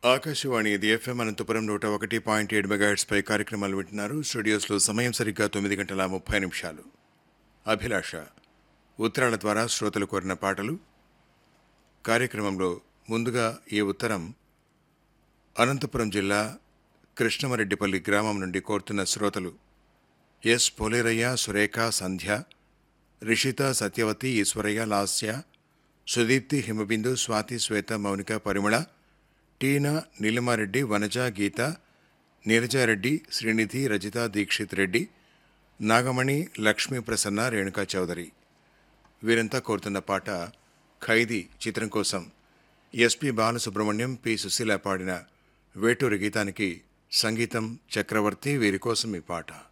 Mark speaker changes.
Speaker 1: ఆకాశవాణి ఇది ఎఫ్ఎం అనంతపురం నూట ఒకటి పాయింట్ ఏడు మెగాహెట్స్ పై కార్యక్రమాలు వింటున్నారు స్టూడియోస్లో సమయం సరిగ్గా తొమ్మిది గంటల ముప్పై నిమిషాలు అభిలాష ఉత్తరాల ద్వారా శ్రోతలు కోరిన పాటలు కార్యక్రమంలో ముందుగా ఈ ఉత్తరం అనంతపురం జిల్లా కృష్ణమరెడ్డిపల్లి గ్రామం నుండి కోరుతున్న శ్రోతలు ఎస్ పోలేరయ్య సురేఖ సంధ్య రిషిత సత్యవతి ఈశ్వరయ్య లాస్య సుదీప్తి హిమబిందు స్వాతి శ్వేత మౌనిక పరిమళ టీనా నీలిమారెడ్డి వనజ గీత నీరజారెడ్డి శ్రీనిధి రజిత దీక్షిత్ రెడ్డి నాగమణి లక్ష్మీ ప్రసన్న రేణుకా చౌదరి వీరంతా కోరుతున్న పాట ఖైదీ చిత్రం కోసం ఎస్పి బాలసుబ్రహ్మణ్యం పి సుశీల పాడిన వేటూరి గీతానికి సంగీతం చక్రవర్తి వీరి కోసం ఈ పాట